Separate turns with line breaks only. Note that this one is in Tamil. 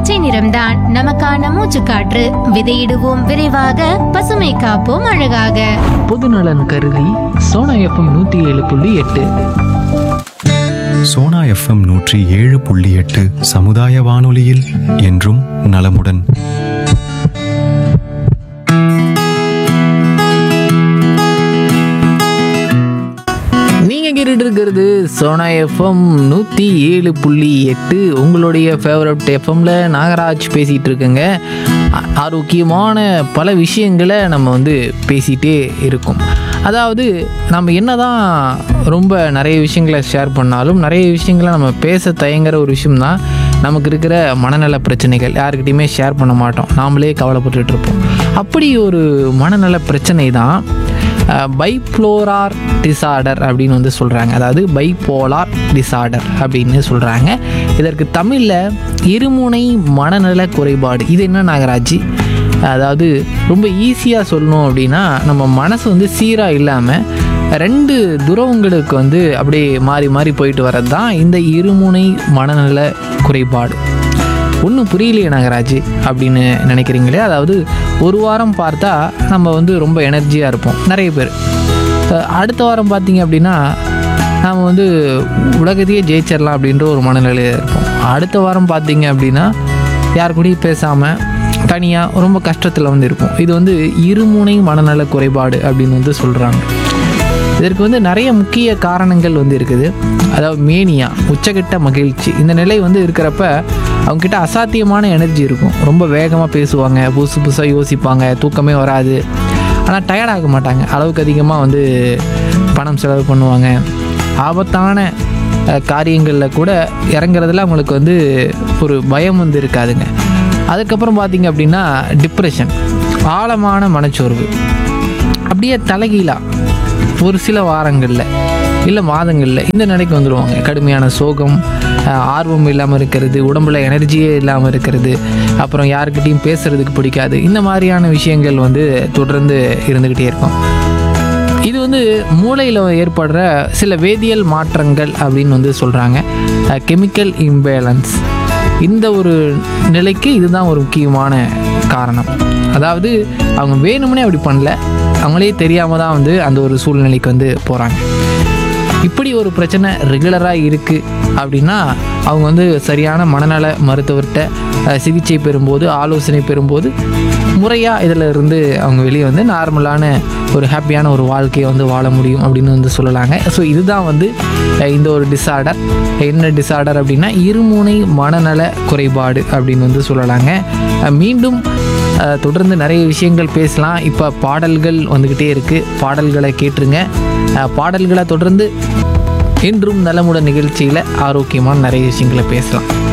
பச்சை நிறம்தான் நமக்கான மூச்சுக்காற்று விதையிடுவோம் விரைவாக பசுமை காப்போம் அழகாக
பொதுநலன் கருதி சோனா எஃப்எம் நூற்றி ஏழு புள்ளி எட்டு
சோனா எஃப்எம் நூற்றி ஏழு புள்ளி எட்டு சமுதாய வானொலியில் என்றும் நலமுடன்
நீங்கள் கேட்டுட்டு இருக்கிறது சோனா எஃப்எம் நூற்றி ஏழு புள்ளி எட்டு உங்களுடைய ஃபேவரட் எஃப்எம்ல நாகராஜ் பேசிகிட்டு இருக்கேங்க ஆ- ஆரோக்கியமான பல விஷயங்களை நம்ம வந்து பேசிகிட்டே இருக்கோம் அதாவது நம்ம என்னதான் ரொம்ப நிறைய விஷயங்களை ஷேர் பண்ணாலும் நிறைய விஷயங்களை நம்ம பேச தயங்குற ஒரு விஷயம்தான் நமக்கு இருக்கிற மனநல பிரச்சனைகள் யாருக்கிட்டையுமே ஷேர் பண்ண மாட்டோம் நாமளே கவலைப்பட்டுட்டு இருப்போம் அப்படி ஒரு மனநல பிரச்சனை தான் பைப்ளோரார் டிசார்டர் அப்படின்னு வந்து சொல்கிறாங்க அதாவது பைப்போலார் டிசார்டர் அப்படின்னு சொல்கிறாங்க இதற்கு தமிழில் இருமுனை மனநல குறைபாடு இது என்ன நாகராஜி அதாவது ரொம்ப ஈஸியாக சொல்லணும் அப்படின்னா நம்ம மனசு வந்து சீராக இல்லாமல் ரெண்டு துறவங்களுக்கு வந்து அப்படியே மாறி மாறி போயிட்டு வர்றது தான் இந்த இருமுனை மனநல குறைபாடு ஒன்றும் புரியலையே நாகராஜ் அப்படின்னு நினைக்கிறீங்களே அதாவது ஒரு வாரம் பார்த்தா நம்ம வந்து ரொம்ப எனர்ஜியாக இருப்போம் நிறைய பேர் அஹ் அடுத்த வாரம் பார்த்தீங்க அப்படின்னா நாம் வந்து உலகத்தையே ஜெயிச்சிடலாம் அப்படின்ற ஒரு மனநிலையில் இருப்போம் அடுத்த வாரம் பார்த்தீங்க அப்படின்னா யார் கூடயும் பேசாமல் தனியாக ரொம்ப கஷ்டத்தில் வந்து இருப்போம் இது வந்து இருமுனை மனநல குறைபாடு அப்படின்னு வந்து சொல்கிறாங்க இதற்கு வந்து நிறைய முக்கிய காரணங்கள் வந்து இருக்குது அதாவது மேனியா உச்சகட்ட மகிழ்ச்சி இந்த நிலை வந்து இருக்கிறப்ப அவங்கக்கிட்ட அசாத்தியமான எனர்ஜி இருக்கும் ரொம்ப வேகமாக பேசுவாங்க புதுசு புதுசாக யோசிப்பாங்க தூக்கமே வராது ஆனால் டயர்ட் ஆக மாட்டாங்க அளவுக்கு அதிகமாக வந்து பணம் செலவு பண்ணுவாங்க ஆபத்தான அஹ், காரியங்களில் கூட இறங்குறதுல அவங்களுக்கு வந்து ஒரு பயம் வந்து இருக்காதுங்க அதுக்கப்புறம் பார்த்தீங்க அப்படின்னா டிப்ரெஷன் ஆழமான மனச்சோர்வு அப்படியே தலைகீழா ஒரு சில வாரங்களில் இல்லை மாதங்களில் இந்த நிலைக்கு வந்துடுவாங்க கடுமையான சோகம் அஹ், ஆர்வம் இல்லாமல் இருக்கிறது உடம்புல எனர்ஜியே இல்லாமல் இருக்கிறது அப்புறம் யாருக்கிட்டையும் பேசுறதுக்கு பிடிக்காது இந்த மாதிரியான விஷயங்கள் வந்து தொடர்ந்து இருந்துக்கிட்டே இருக்கும் இது வந்து மூளையில் ஏற்படுற சில வேதியியல் மாற்றங்கள் அப்படின்னு வந்து சொல்கிறாங்க கெமிக்கல் இம்பேலன்ஸ் இந்த ஒரு நிலைக்கு இதுதான் ஒரு முக்கியமான காரணம் அதாவது அவங்க வேணும்னே அப்படி பண்ணல அவங்களே தெரியாமல் தான் வந்து அந்த ஒரு சூழ்நிலைக்கு வந்து போகிறாங்க இப்படி ஒரு பிரச்சனை ரெகுலராக இருக்குது அப்படின்னா அவங்க வந்து சரியான மனநல மருத்துவர்கிட்ட அஹ், சிகிச்சை பெறும்போது ஆலோசனை பெறும்போது முறையாக இதில் இருந்து அவங்க வெளியே வந்து நார்மலான ஒரு ஹாப்பியான ஒரு வாழ்க்கையை வந்து வாழ முடியும் அப்படின்னு வந்து சொல்லலாங்க ஸோ இதுதான் வந்து அஹ், இந்த ஒரு டிஸார்டர் என்ன டிஸார்டர் அப்படின்னா இருமுனை மனநல குறைபாடு அப்படின்னு வந்து சொல்லலாங்க அஹ், மீண்டும் அஹ், தொடர்ந்து நிறைய விஷயங்கள் பேசலாம் இப்போ பாடல்கள் வந்துக்கிட்டே இருக்குது பாடல்களை கேட்டுருங்க அஹ், பாடல்களை தொடர்ந்து இன்றும் நலமுடன் நிகழ்ச்சியில் ஆரோக்கியமான நிறைய விஷயங்களை பேசலாம்